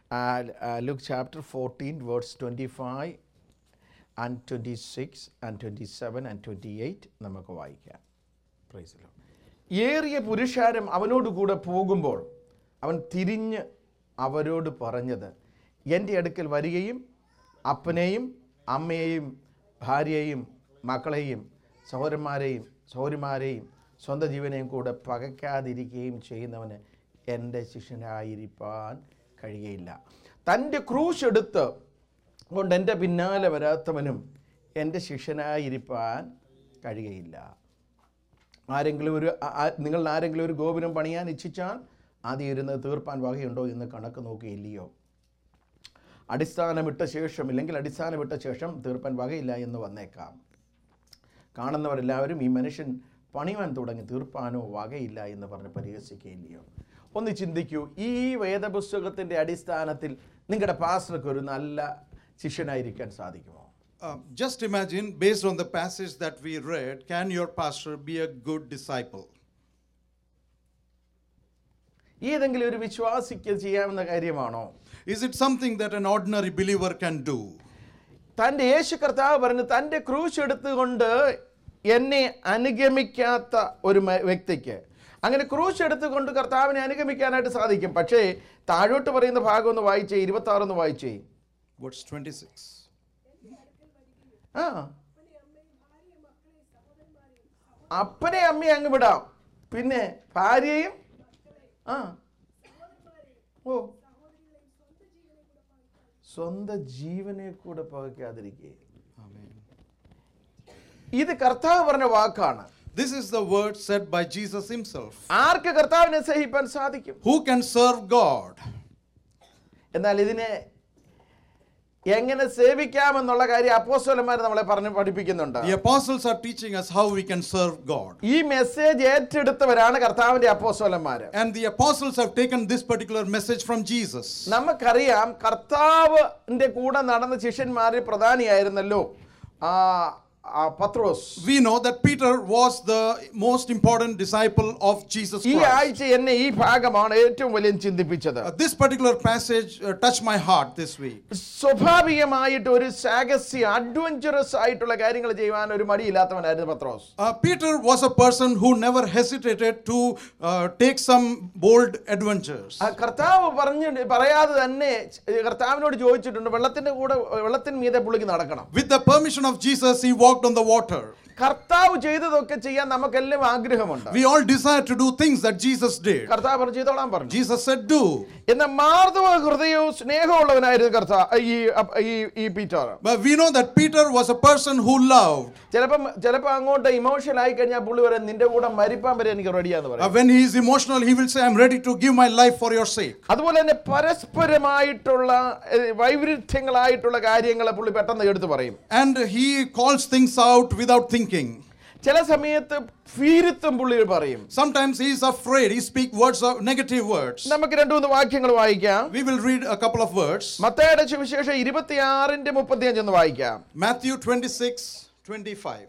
Look chapter fourteen words twenty five and twenty six and twenty seven and twenty eight നമുക്ക് വായിക്കാം പ്രൈസിലോ ഏറിയ പുരുഷാരം അവനോടുകൂടെ പോകുമ്പോൾ അവൻ തിരിഞ്ഞ് അവരോട് പറഞ്ഞത് എൻ്റെ അടുക്കൽ വരികയും അപ്പനെയും അമ്മയെയും ഭാര്യയെയും മക്കളെയും സഹോദരന്മാരെയും സഹോദരിമാരെയും സ്വന്തം ജീവനെയും കൂടെ പകയ്ക്കാതിരിക്കുകയും ചെയ്യുന്നവന് എൻ്റെ ശിഷ്യനായിരിക്കാൻ കഴിയുകയില്ല തൻ്റെ ക്രൂശ് എടുത്ത് കൊണ്ട് എൻ്റെ പിന്നാലെ വരാത്തവനും എൻ്റെ ശിഷ്യനായിരിക്കാൻ കഴിയുകയില്ല ആരെങ്കിലും ഒരു ആ- ആ- നിങ്ങൾ ആരെങ്കിലും ഒരു ഗോപുരം പണിയാൻ ഇച്ഛിച്ചാൽ ആദ്യം ഇരുന്ന് തീർപ്പാൻ വകയുണ്ടോ എന്ന് കണക്ക് നോക്കിയില്ലയോ അടിസ്ഥാനമിട്ട ശേഷം ഇല്ലെങ്കിൽ അടിസ്ഥാനമിട്ട ശേഷം തീർപ്പാൻ വകയില്ല എന്ന് വന്നേക്കാം കാണുന്നവരെല്ലാവരും ഈ മനുഷ്യൻ പണിവാൻ തുടങ്ങി തീർപ്പാനോ വകയില്ല എന്ന് പറഞ്ഞ് പരിഹസിക്കുകയില്ലയോ ഒന്ന് ചിന്തിക്കൂ ഈ വേദപുസ്തകത്തിൻ്റെ അടിസ്ഥാനത്തിൽ നിങ്ങളുടെ പാസ്റ്റർക്ക് ഒരു നല്ല ശിഷ്യനായിരിക്കാൻ സാധിക്കുമോ Uh, just imagine, based on the passage that we read, can your pastor be a good disciple? ഏതെങ്കിലും ഒരു വിശ്വാസിക്ക് ചെയ്യാവുന്ന കാര്യമാണോ Is it something that an ordinary believer can do? തൻ്റെ യേശു കർത്താവ് പറഞ്ഞു തൻ്റെ ക്രൂശ് എടുത്തുകൊണ്ട് എന്നെ അനുഗമിക്കാത്ത ഒരു മ- വ്യക്തിക്ക് അങ്ങനെ ക്രൂശ് എടുത്തുകൊണ്ട് കർത്താവിനെ അനുഗമിക്കാനായിട്ട് സാധിക്കും പക്ഷേ താഴോട്ട് പറയുന്ന ഭാഗം ഒന്ന് വായിച്ചേ ഇരുപത്തി ആറൊന്ന് വായിച്ചേ Verse 26. ആ അപ്പനെ അമ്മയെ അങ്ങ് വിടാം പിന്നെ ഭാര്യയും ആ ഓ സ്വന്തം ജീവനെ കൂടെ പകയ്ക്കാതിരിക്കുക Amen. ഇത് കർത്താവ് പറഞ്ഞ വാക്കാണ് This is the word said by Jesus himself. ആർക്ക് കർത്താവിനെ സഹിപ്പാൻ സാധിക്കും Who can serve God? എന്നാൽ ഇതിനെ എങ്ങനെ സേവിക്കാമെന്നുള്ള കാര്യം അപ്പോസ്തലന്മാർ നമ്മളെ പറഞ്ഞ് പഠിപ്പിക്കുന്നുണ്ട് The apostles are teaching us how we can serve God. ഈ മെസ്സേജ് ഏറ്റെടുത്തവരാണ് കർത്താവിന്റെ അപ്പോസ്തലന്മാര് And the apostles have taken this particular message from Jesus. നമുക്കറിയാം കർത്താവിന്റെ കൂടെ നടന്ന ശിഷ്യന്മാരിൽ പ്രധാനിയായിരുന്നല്ലോ ആ, ആ പത്രോസ് We know that Peter was the most important disciple of Jesus ഈ Christ. ആഴ്ച എന്നെ ഈ ഭാഗമാണ് ഏറ്റവും വലിയ ചിന്തിപ്പിച്ചത് Uh, this particular passage uh, touched my heart this week. സ്വാഭാവികമായിട്ട് ഒരു സാഹസ്യ അഡ്വഞ്ചറസ് ആയിട്ടുള്ള കാര്യങ്ങൾ ചെയ്യുവാൻ ഒരു മടിയില്ലാത്തവനായിരുന്നു പത്രോസ് Uh, Peter was a person who never hesitated to uh, take some bold adventures. ആ കർത്താവ് പറഞ്ഞു പറയാതെ തന്നെ കർത്താവിനോട് ചോദിച്ചിട്ടുണ്ട് വെള്ളത്തിന്റെ കൂടെ വെള്ളത്തിന് മീതെ പുള്ളിക്ക് നടക്കണം With the permission of Jesus, he walked on the water. കർത്താവ് ചെയ്തതൊക്കെ ചെയ്യാൻ നമുക്കെല്ലാം ആഗ്രഹമുണ്ട് We all desire to do things that Jesus did. കർത്താവ് പറഞ്ഞു ചെയ്തോളാൻ പറഞ്ഞു Jesus said, Do. എന്നാൽ മാർദ്ദവ ഹൃദയവും സ്നേഹമുള്ളവനായിരുന്നു കർത്താവ് ഈ ഈ ഈ Peter But we know that Peter was a person who loved. ചിലപ്പം ചിലപ്പോൾ അങ്ങോട്ട് ഇമോഷണൽ ആയി കഴിഞ്ഞാൽ പുള്ളി പറയാം നിന്റെ കൂടെ മരിപ്പാൻ വരെ എനിക്ക് റെഡിയാന്ന് Uh, പറയും when he is emotional, he will say, I'm ready to give my life for your sake. അതുപോലെ തന്നെ പരസ്പരമായിട്ടുള്ള ഏഹ്, വൈരുദ്ധ്യങ്ങളായിട്ടുള്ള കാര്യങ്ങളെ പുള്ളി പെട്ടെന്ന് എടുത്തു പറയും And he calls things out without thinking. ചില സമയത്ത് ഭീരുത്വം പുള്ളി പറയും Sometimes he is afraid. He speaks words of negative words. നമുക്ക് രണ്ടു മൂന്ന് വാക്യങ്ങൾ വായിക്കാം We will read a couple of words. മത്തയുടെ സുവിശേഷം ഇരുപത്തിയാറിന്റെ മുപ്പത്തിയഞ്ച് ഒന്ന് വായിക്കാം Matthew 26, 25.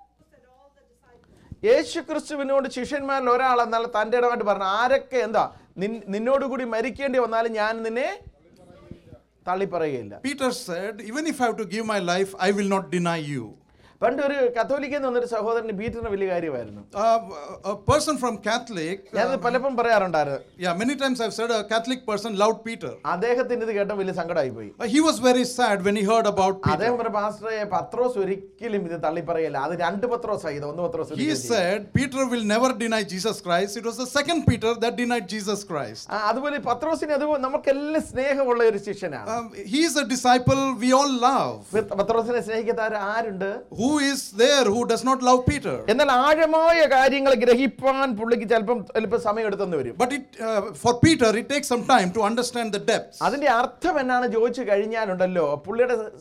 യേശു ക്രിസ്തുവിനോട് ശിഷ്യന്മാരിൽ ഒരാൾ എന്നാൽ തൻ്റെ ഇടമായിട്ട് പറഞ്ഞു ആരൊക്കെ എന്താ നിൻ- നിന്നോട് കൂടി മരിക്കേണ്ടി വന്നാലും ഞാൻ നിന്നെ തള്ളി പറയുകയില്ല Peter said, Even if I have to give my life, I will not deny you. പണ്ട് ഒരു കത്തോലിക്കൻ എന്ന് പറഞ്ഞൊരു സഹോദരന് പീറ്ററിന് വലിയ കാര്യമായിരുന്നു Uh, a person from Catholic, ഞാനത് പലപ്പോഴും പറയാറുണ്ടായിരുന്നു yeah, many times I've said a Catholic person loved Peter. അദ്ദേഹത്തിന് ഇത് കേട്ട വലിയ സങ്കടമായി പോയി Uh, he was very sad when he heard about അദ്ദേഹം Peter. പറഞ്ഞ പാസ്റ്ററെ പത്രോസ് ഒരിക്കലും ഇത് തള്ളി പറയല്ല അത് രണ്ട് പത്രോസ് ഇത് ഒന്ന് പത്രോസ് He ഒരിക്കലും ചെയ്യില്ല. said Peter will never deny Jesus Christ. It was the second Peter that denied Jesus Christ. ആ, അതുപോലെ പത്രോസിന് അത് നമുക്കെല്ലാം സ്നേഹമുള്ള ഒരു ശിഷ്യനാണ് Um, he is a disciple we all love. പത്ത്- പത്രോസിനെ സ്നേഹിക്കാത്ത ആരുണ്ട് Who is there who does not love Peter? എന്നാൽ ആഴമായ കാര്യങ്ങൾ ഗ്രഹിപ്പാൻ പുള്ളിക്ക് ചിലപ്പം ചിലപ്പോൾ സമയം എടുത്തെന്ന് വരും But it, uh, for Peter, it takes some time to understand the depths. അതിന്റെ അർത്ഥം എന്നാണ് ചോദിച്ചു കഴിഞ്ഞാലുണ്ടല്ലോ പുള്ളിയുടെ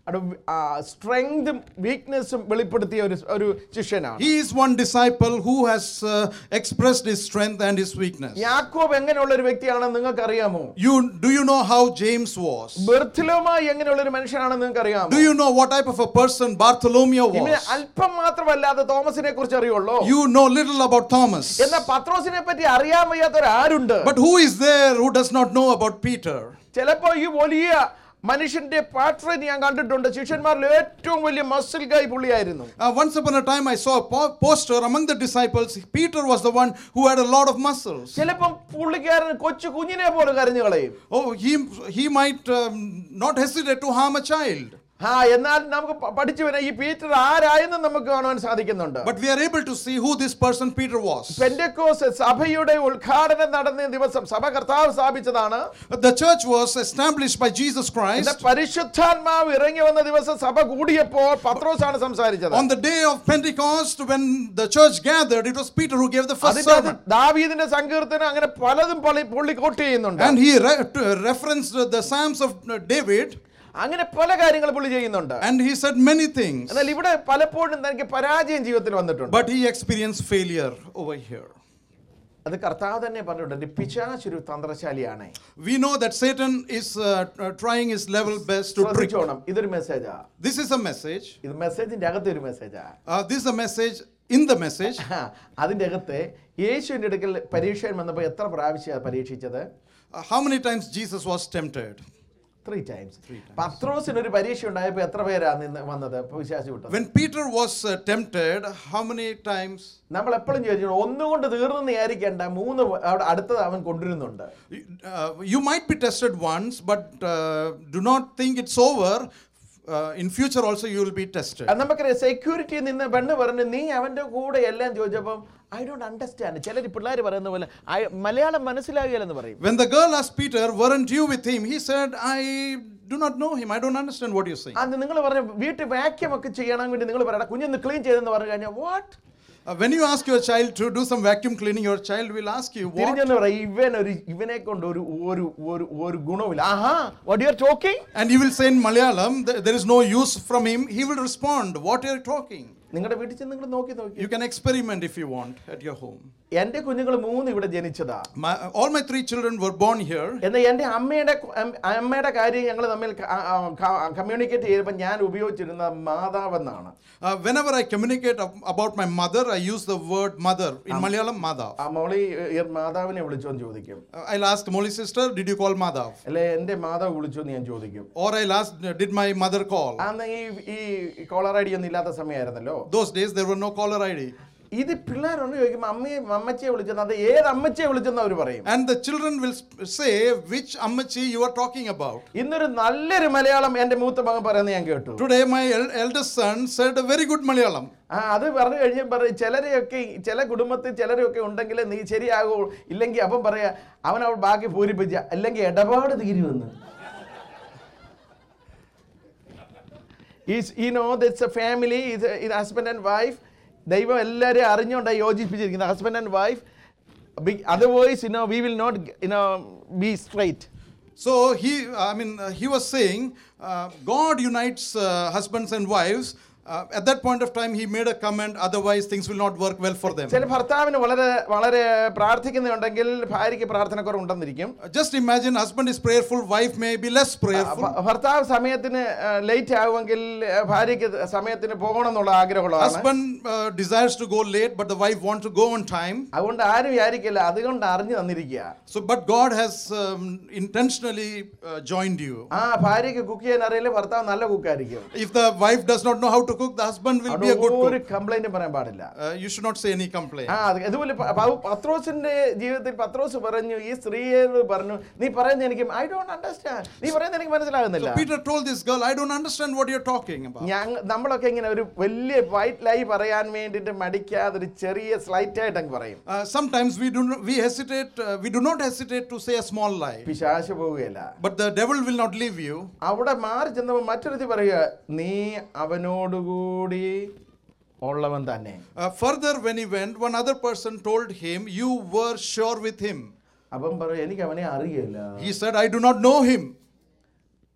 സ്ട്രെങ്തും വീക്ക്നെസ്സും വെളിപ്പെടുത്തിയ ഒരു ഒരു ശിഷ്യനാണ് He is one disciple who has uh, expressed his strength and his weakness. യാക്കോബ് എങ്ങനെയുള്ള ഒരു വ്യക്തിയാണെന്ന് നിങ്ങൾക്ക് അറിയാമോ You do you know how James was? ബെർത്തിലോമായി എങ്ങനെയുള്ള ഒരു മനുഷ്യനാണെന്ന് നിങ്ങൾക്ക് അറിയാമോ Do you know what type of a person Bartholomew ഇവന് was? അല്പം മാത്രമല്ലാതെ തോമസിനെ കുറിച്ച് അറിയുള്ളൂ You know little about Thomas. എന്നാൽ പത്രോസിനെ പറ്റി അറിയാൻ വയ്യാത്തവരാരുണ്ട് But who is there who does not know about Peter? ചിലപ്പോ ഈ വലിയ മനുഷ്യന്റെ പാട്രൻ ഞാൻ കണ്ടിട്ടുണ്ട് ശിഷ്യന്മാരിൽ ഏറ്റവും വലിയ മസിൽ ഗൈ പുള്ളിയായിരുന്നു Uh, once upon a time, I saw a po- poster among the disciples. Peter was the one who had a lot of muscles. ചിലപ്പം പുള്ളിക്കാരൻ കൊച്ചു കുഞ്ഞിനെ പോലെ കരഞ്ഞു കളയും Oh, he, he might um, not hesitate to harm a child. ആ എന്നാൽ നമുക്ക് പ- പഠിച്ചു വരാം ഈ പീറ്റർ ആരായെന്ന് നമുക്ക് കാണുവാൻ സാധിക്കുന്നുണ്ട് But we are able to see who this person Peter was. പെന്റക്കോസ് സഭയുടെ ഉദ്ഘാടനം നടന്ന ദിവസം സഭ കർത്താവ് സ്ഥാപിച്ചതാണ് The church was established by Jesus എന്നാൽ Christ പരിശുദ്ധാത്മാവ് ഇറങ്ങി വന്ന ദിവസം സഭ കൂടിയപ്പോൾ പത്രോസാണ് സംസാരിച്ചത് on the day of Pentecost when the church gathered. It was Peter who gave the first അതിന്റെ അകത്ത് sermon. ദാവീദിന്റെ സങ്കീർത്തനം അങ്ങനെ പലതും പള്ളി പുള്ളി കോട്ട് ചെയ്യുന്നുണ്ട് And he re- to- referenced the Psalms of uh, David അങ്ങനെ പല കാര്യങ്ങൾ പുള്ളി ചെയ്യുന്നുണ്ട് and he said many things. എന്നാൽ ഇവിടെ പലപ്പോഴും തനിക്ക് പരാജയം ജീവിതത്തിൽ വന്നിട്ടുണ്ട് But he experienced failure over here. അത് കർത്താവ് തന്നെ പറഞ്ഞിട്ടുണ്ട് പിശാചൊരു തന്ത്രശാലിയാണ് We know that Satan is uh, uh, trying his level best to trick. ശ്രദ്ധിച്ചോണം ഇതൊരു മെസ്സേജാ This is a message. ഇത് മെസ്സേജിന്റെ അകത്ത് ഒരു മെസ്സേജാ Uh, this is a message in the message. അതിന്റെ അകത്ത് യേശുവിന്റെ അടുക്കൽ പരീക്ഷ വന്നപ്പോൾ എത്ര പ്രാവശ്യം പരീക്ഷിച്ചത് Uh, how many times Jesus was tempted? Three times പത്രോസിന് ഒരു പരീക്ഷ ഉണ്ടായപ്പോൾ എത്ര പേരാ നിന്ന് വന്നത് വിശ്വാസി വിട്ടത് When Peter was uh, tempted, how many times? നമ്മൾ എപ്പോഴും ചോദിച്ചു ഒന്നുകൊണ്ട് തീർന്നെന്ന് വിചാരിക്കേണ്ട മൂന്ന് അവിടെ അടുത്തത് അവൻ കൊണ്ടുവരുന്നുണ്ട് Uh, you might be tested once, but uh, do not think it's over. Uh, in future also you will be tested. അത് നമുക്കറിയാം സെക്യൂരിറ്റി നിന്ന് പെണ്ണ് പറഞ്ഞു നീ അവന്റെ കൂടെ എല്ലാം ചോദിച്ചപ്പം ഐ ഡോണ്ട് അണ്ടർസ്റ്റാൻഡ് ചിലർ പിള്ളേർ പറയുന്ന പോലെ "I- മലയാളം മനസ്സിലാകില്ലെന്ന് പറയും When the girl asked Peter, Weren't you with him? He said, I do not know him. I don't understand what you're saying. അത് നിങ്ങൾ പറഞ്ഞ വീട്ടിൽ വാക്യം ഒക്കെ ചെയ്യണം വേണ്ടി നിങ്ങൾ പറയണം കുഞ്ഞൊന്ന് ക്ലീൻ ചെയ്തെന്ന് പറഞ്ഞു കഴിഞ്ഞാൽ what Uh, when you ask your child to do some vacuum cleaning, your child will ask you, What? തിരിഞ്ഞെന്ന് പറയാം ഇവൻ ഒരു ഇവനെ കൊണ്ട് ഒരു ഒരു ഒരു ഒരു ഗുണവുമില്ല ആഹാ what you are talking And he will say in Malayalam, "Th- There is no use from him. He will respond, What are you talking? നിങ്ങളുടെ വീട്ടിൽ ചെന്ന് നിങ്ങൾ നോക്കി നോക്കി You can experiment if you want at your home. എന്റെ കുഞ്ഞുങ്ങൾ മൂന്ന് ഇവിടെ ജനിച്ചതാ My, all my three children were born here. എന്നാൽ എൻ്റെ അമ്മയുടെ കു- അം- അമ്മയുടെ കാര്യം ഞങ്ങൾ തമ്മിൽ കമ്മ്യൂണിക്കേറ്റ് ചെയ്തപ്പോൾ ഞാൻ ഉപയോഗിച്ചിരുന്ന മാതാവെന്നാണ് Uh, whenever I communicate ab- about my mother, I use the word mother. In Malayalam, Madhav. ആ മോളി ഈ മാതാവിനെ വിളിച്ചോന്ന് ചോദിക്കും Uh, I'll ask Molly sister, Did you call Madhav? അല്ലെ എൻ്റെ മാതാവ് വിളിച്ചോന്ന് ഞാൻ ചോദിക്കും Or I'll ask, Did my mother call? അന്ന് ഈ ഈ കോളർ ഐ ഡി ഒന്നും ഇല്ലാത്ത സമയമായിരുന്നല്ലോ Those days, there were no caller ID. ഇത് പിള്ളേരൊന്ന് ചോദിക്കുമ്പോൾ അമ്മയെ അമ്മച്ചിയെ വിളിച്ചെന്ന് അത് ഏത് അമ്മച്ചിയെ വിളിച്ചെന്ന് അവർ പറയും And the children will sp- say, Which Ammachi you are talking about? ഇന്നൊരു നല്ലൊരു മലയാളം എൻ്റെ മൂത്ത മകൻ പറയുന്നത് ഞാൻ കേട്ടു Today, my el- eldest son said a very good Malayalam. ആ അത് പറഞ്ഞു കഴിഞ്ഞാൽ പറയും ചിലരെയൊക്കെ ചില കുടുംബത്തിൽ ചിലരൊക്കെ ഉണ്ടെങ്കിൽ നീ ശരിയാകൂ ഇല്ലെങ്കിൽ അപ്പം പറയാ അവൻ അവൾ ബാക്കി പൂരിപ്പിച്ച അല്ലെങ്കിൽ ഇടപാട് തീരുമെന്ന് ഈസ് ഈ നോ ദിറ്റ്സ് എ ഫാമിലി ഇത് ഇത് ഹസ്ബൻഡ് ആൻഡ് വൈഫ് ദൈവം എല്ലാവരെയും അറിഞ്ഞുകൊണ്ടാണ് യോജിപ്പിച്ചിരിക്കുന്നത് husband and wife otherwise you know we will not you know be straight So he, I mean, uh, he was saying, uh, God unites uh, husbands and wives. Uh, at that point of time, he made a comment, otherwise, things will not work well for them. ചില ഭർത്താവിന് വളരെ വളരെ പ്രാർത്ഥിക്കുന്നുണ്ടെങ്കിൽ ഭാര്യയ്ക്ക് പ്രാർത്ഥനക്കുറവുണ്ടെന്നിരിക്കും Uh, Just imagine, husband is prayerful, wife may be less prayerful. ഭ- ഭർത്താവ് സമയത്തിന് late ആവുമെങ്കിൽ ആ, ഭാര്യയ്ക്ക് സമയത്തിന് പോകണം എന്നുള്ള ആഗ്രഹമുള്ളതാണ് Husband uh, desires to go late, but the wife wants to go on time. അതുകൊണ്ട് ആരും വിചാരിക്കില്ല അതുകൊണ്ട് അറിഞ്ഞു തന്നിരിക്കുക So, but God has um, intentionally uh, joined you. ആ ഭാര്യയ്ക്ക് കുക്ക് ചെയ്യാൻ അറിയില്ല ഭർത്താവ് നല്ല കുക്കായിരിക്കും If the wife does not know how to cook, the husband will be a good ഒരു cook. കംപ്ലൈന്റും പറയാൻ പാടില്ല Uh, you should not say any complaint. ആ അത് ഇതുപോലെ പ- പൗ- പത്രോസിന്റെ ജീവിതത്തിൽ പത്രോസ് പറഞ്ഞു ഈ സ്ത്രീയോട് പറഞ്ഞു നീ പറയുന്നത് എനിക്ക് ഐ ഡോണ്ട് അണ്ടർസ്റ്റാൻഡ് നീ പറയുന്നത് എനിക്ക് മനസ്സിലാകുന്നില്ല So Peter told this girl, I don't understand what you're talking about. ഞങ്ങ നമ്മളൊക്കെ ഇങ്ങനെ ഒരു വലിയ വൈറ്റ് ലൈ പറയാൻ വേണ്ടിയിട്ട് മടിക്കാതെ ഒരു ചെറിയ സ്ലൈറ്റ് ആയിട്ട് അങ്ങ് പറയും Uh, sometimes we do not, we hesitate, uh, we do not hesitate to say a small lie. പിശാശ് പോവുകയില്ല But the devil will not leave you. അവിടെ മാറി ചെന്നപ്പോൾ മറ്റൊരുത്തി പറയുക നീ അവനോടുകൂടി ഉള്ളവൻ തന്നെ Uh, further, when he went, one other person told him, You were sure with him. അപ്പം പറയും എനിക്ക് അവനെ അറിയില്ല He said, I do not know him.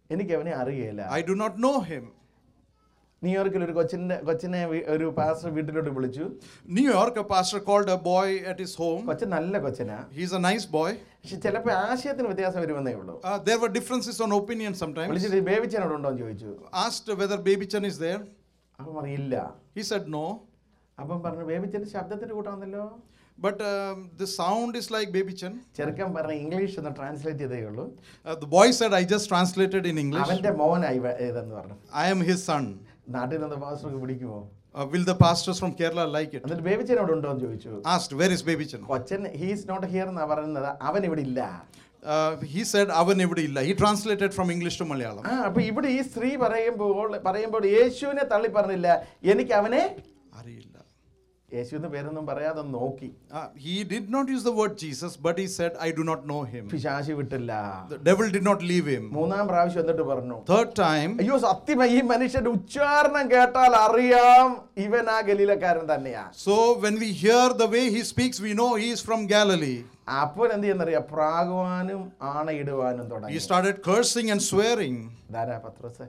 എനിക്ക് അവനെ അറിയില്ല I do not know him. ന്യൂയോർക്കിൽ ഒരു കൊച്ചിന്റെ കൊച്ചിനെ വീ- ഒരു പാസ്റ്റർ വീട്ടിലോട്ട് വിളിച്ചു New York, a pastor called a boy at his home. കൊച്ചൻ നല്ല കൊച്ചനാ He's a nice boy. പക്ഷെ ചിലപ്പോൾ ആശയത്തിന് വ്യത്യാസം വരുമെന്നേ ഉള്ളൂ Uh, there were differences on opinion sometimes. വിളിച്ചിട്ട് ബേബിച്ചൻ അവിടെ ഉണ്ടോ എന്ന് ചോദിച്ചു Asked whether Baby Chan is there. അപ്പം പറയില്ല He said no. അപ്പം പറഞ്ഞു ബേബിച്ചൻ്റെ ശബ്ദത്തിന് കൂട്ടാന്നല്ലോ But um, the sound is like Baby Chan. ചെറുക്കൻ പറഞ്ഞ ഇംഗ്ലീഷ് ഒന്ന് ട്രാൻസ്ലേറ്റ് ചെയ്തേ ഉള്ളൂ Uh, the boy said, I just translated in English. അവന്റെ മോനായി വ- ഇതെന്ന് പറഞ്ഞു I am his son. നാട്ടിൽ നിന്ന് പാസ്റ്റർക്ക് പിടിക്കുമോ Uh, will the pastors from Kerala like it? എന്നിട്ട് ബേബിച്ചൻ അവിടെ ഉണ്ടോ എന്ന് ചോദിച്ചു Asked, where is Baby Chan? കൊച്ചൻ ഹീസ് നോട്ട് ഹിയർ എന്നാ പറയുന്നത് അവൻ ഇവിടെ ഇല്ല Uh, he said, Avan illa. He translated from English to Malayalam. ആ അപ്പൊ ഇവിടെ ഈ സ്ത്രീ പറയുമ്പോൾ പറയുമ്പോൾ യേശുവിനെ തള്ളി പറഞ്ഞില്ല എനിക്ക് അവനെ അറിയില്ല. യേശു എന്ന് പേരൊന്നും പറയാതെ ഒന്ന് നോക്കി Uh, he did not use the word Jesus, but he said, I do not know him. പിശാശി വിട്ടില്ല The devil did not leave him. മൂന്നാം പ്രാവശ്യം എന്നിട്ട് പറഞ്ഞു Third time, അയ്യോ സത്യം ഈ മനുഷ്യന്റെ ഉച്ചാരണം കേട്ടാൽ അറിയാം ഇവൻ ആ ഗലീലക്കാരൻ തന്നെയാ so when we hear the way he speaks, we know he is from Galilee. അപ്പോൾ എന്ത് ചെയ്യുന്നറിയാം പ്രാകുവാനും ആണയിടുവാനും He തുടങ്ങി started cursing and swearing. Dhara Pathros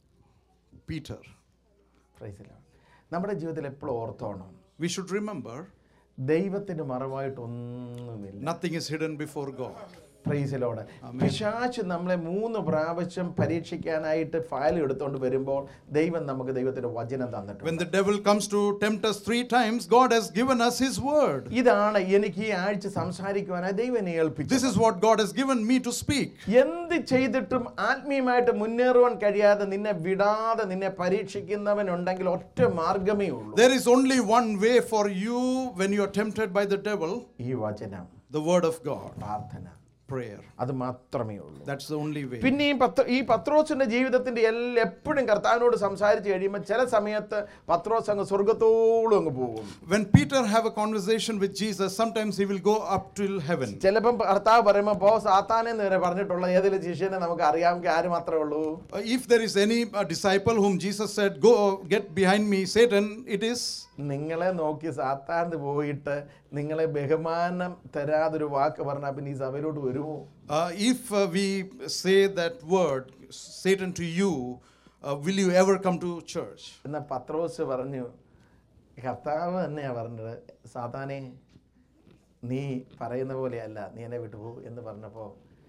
Peter. പ്രൈസിലാണ് നമ്മുടെ ജീവിതത്തിൽ എപ്പോഴും ഓർത്തോണം We should remember ദൈവത്തിന് മറവായിട്ടൊന്നുമില്ല nothing is hidden before God. പ്രൈസിലോട് പിശാച്ച് നമ്മളെ മൂന്ന് പ്രാവശ്യം പരീക്ഷിക്കാനായിട്ട് ഫയൽ എടുത്തുകൊണ്ട് വരുമ്പോൾ ദൈവം നമുക്ക് ദൈവത്തിന്റെ വചനം തന്നിട്ടുണ്ട് When the devil comes to tempt us three times, God has given us his word. ഇതാണ് എനിക്ക് ഈ ആഴ്ച സംസാരിക്കുവാനായി ദൈവം എന്നെ ഏൽപ്പിച്ചത് This is what God has given me to speak. എന്ത് ചെയ്തിട്ടും ആത്മീയമായിട്ട് മുന്നേറുവാൻ കഴിയാതെ നിന്നെ വിടാതെ നിന്നെ പരീക്ഷിക്കുന്നവനുണ്ടെങ്കിൽ ഒറ്റ മാർഗമേ ഉള്ളൂ There is only one way for you when you are tempted by the devil ഈ വചനം the word of God, പ്രാർത്ഥന prayer. അത് മാത്രമേ ഉള്ളൂ That's the only way. പിന്നെ ഈ പത്ര ഈ പത്രോസിന്റെ ജീവിതത്തിന്റെ എല്ലാ എപ്പോഴും കർത്താവിനോട് സംസാരിച്ച് കഴിയുമ്പോൾ ചില സമയത്ത് പത്രോസ് അങ്ങ് സ്വർഗത്തോളം അങ്ങ് പോകും When Peter have a conversation with Jesus, sometimes he will go up till heaven. ചിലപ്പം കർത്താവ് പറയുമ്പോൾ പോ സാത്താനെന്ന് വരെ പറഞ്ഞിട്ടുള്ള ഏതെങ്കിലും ശിഷ്യനെ നമുക്ക് അറിയാമെങ്കിൽ ആര് മാത്രമേ ഉള്ളൂ Uh, if there is any uh, disciple whom Jesus said, Go get behind me, Satan, it is നിങ്ങളെ നോക്കി സാത്താന്ന് പോയിട്ട് നിങ്ങളെ ബഹുമാനം തരാതൊരു വാക്ക് പറഞ്ഞാൽ പിന്നെ ഈ സഭയിലോട്ട് വരുമോ uh, if uh, we say that word, Satan to you, uh, will you ever come to church? എന്നാൽ പത്രോസ് പറഞ്ഞു കർത്താവ് തന്നെയാണ് പറഞ്ഞത് സാത്താനെ നീ പറയുന്ന പോലെയല്ല നീ എന്നെ വിട്ടുപോ എന്ന് പറഞ്ഞപ്പോൾ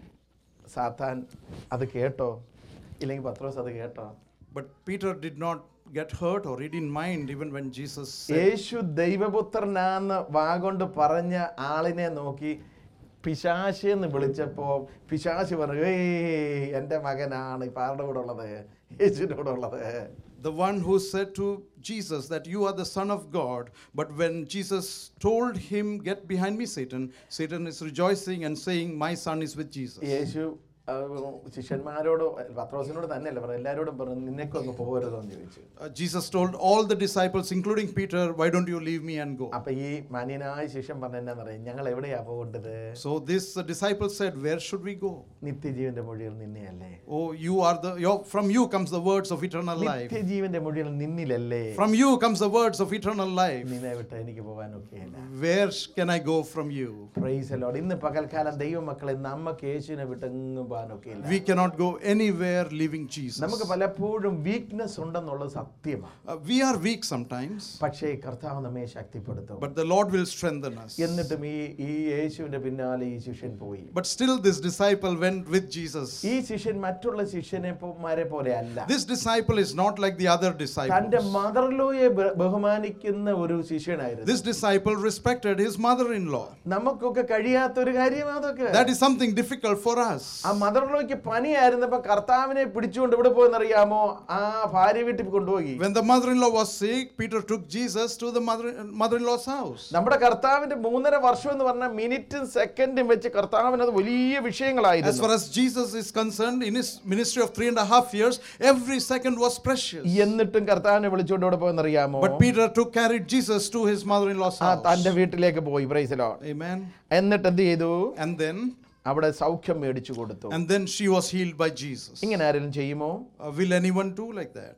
സാത്താൻ അത് കേട്ടോ ഇല്ലെങ്കിൽ പത്രോസ് അത് കേട്ടോ But Peter did not get hurt or he didn't mind even when Jesus said, യേശു ദൈവപുത്രനാന്ന് വാഗൊണ്ട് പറഞ്ഞ ആളിനെ നോക്കി പിശാശി എന്ന് വിളിച്ചപ്പോൾ പിശാശി പറഞ്ഞു ഏയ് എൻ്റെ മകനാണ് ഇപ്പം ആരുടെ കൂടെ ഉള്ളത് യേശുവിൻ്റെ കൂടെ ഉള്ളത് the one who said to Jesus that you are the Son of God. But when Jesus told him, Get behind me, Satan, Satan is rejoicing and saying, My son is with Jesus. യേശു ആ, ശിഷ്യന്മാരോട് പത്രോസിനോട് തന്നെയല്ല പറഞ്ഞു എല്ലാവരോടും പറഞ്ഞു നിന്നേക്കും അങ്ങ് പോകരുതോ എന്ന് ചോദിച്ചു Uh, Jesus told all the disciples, including Peter, Why don't you leave me and go? അപ്പൊ ഈ മാന്യനായ ശിഷ്യൻ പറഞ്ഞ എന്നാന്നറിയാം ഞങ്ങൾ എവിടെയാ പോകേണ്ടത് So this uh, disciple said, Where should we go? നിത്യജീവന്റെ മൊഴികൾ നിന്നെയല്ലേ Oh, you are the, your, from you comes the words of eternal life. നിത്യജീവന്റെ മൊഴികൾ നിന്നിലല്ലേ From you comes the words of eternal life. നിന്നെ വിട്ട് എനിക്ക് പോകാനൊക്കെയല്ല Where can I go from you? Praise Lord ഇന്ന് പകൽക്കാലം ദൈവമക്കളെ നമുക്ക് യേശുവിനെ വിട്ടെങ്ങും പോകാനൊക്കെയില്ല We cannot go anywhere leaving Jesus. നമുക്ക് പലപ്പോഴും വീക്ക്നെസ് ഉണ്ടെന്നുള്ളത് സത്യമാണ് Uh, we are weak sometimes, പക്ഷേ കർത്താവ് നമ്മെ ശക്തിപ്പെടുത്തും but the Lord will strengthen us. എന്നിട്ടും ഈ ഈ യേശുവിന്റെ പിന്നാലെ ഈ ശിഷ്യൻ പോയി But still, this disciple went with Jesus. ഈ ശിഷ്യൻ മറ്റുള്ള ശിഷ്യനെ മാരെ പോലെ അല്ല This disciple is not like the other തന്റെ disciples. മദർലോയെ ബഹുമാനിക്കുന്ന ഒരു ശിഷ്യനായിരുന്നു This disciple respected his mother in law. നമുക്കൊക്കെ കഴിയാത്ത ഒരു കാര്യം അതൊക്കെ That is something difficult for us. ആ മദർലോയ്ക്ക് പനിയായിരുന്നപ്പോ കർത്താവിനെ പിടിച്ചുകൊണ്ട് ഇവിടെ പോയെന്നറിയാമോ ആ ഭാര്യ വീട്ടിൽ കൊണ്ടുപോയി When the mother in law was sick, Peter took Jesus to the mother in law's house. നമ്മുടെ കർത്താവിന്റെ മൂന്നര വർഷം എന്ന് പറഞ്ഞ മിനിറ്റും സെക്കൻഡും വെച്ച് കർത്താവിന് അത് വലിയ As വിഷയങ്ങളായിരുന്നു far as Jesus is concerned, in his ministry of three and a half years, every second was precious. എന്നിട്ടും കർത്താവിനെ വിളിച്ചുകൊണ്ട് ഇവിടെ പോയെന്നറിയാമോ But Peter took carried Jesus to his mother in law's ആ തന്റെ house. വീട്ടിലേക്ക് പോയി പ്രൈസലോ Amen. എന്നിട്ട് എന്ത് ചെയ്തു And then, അവിടെ സൗഖ്യം മേടിച്ചു കൊടുത്തു and then she was healed by Jesus. ഇങ്ങനെ ആരെങ്കിലും ചെയ്യുമോ Uh, will anyone do like that?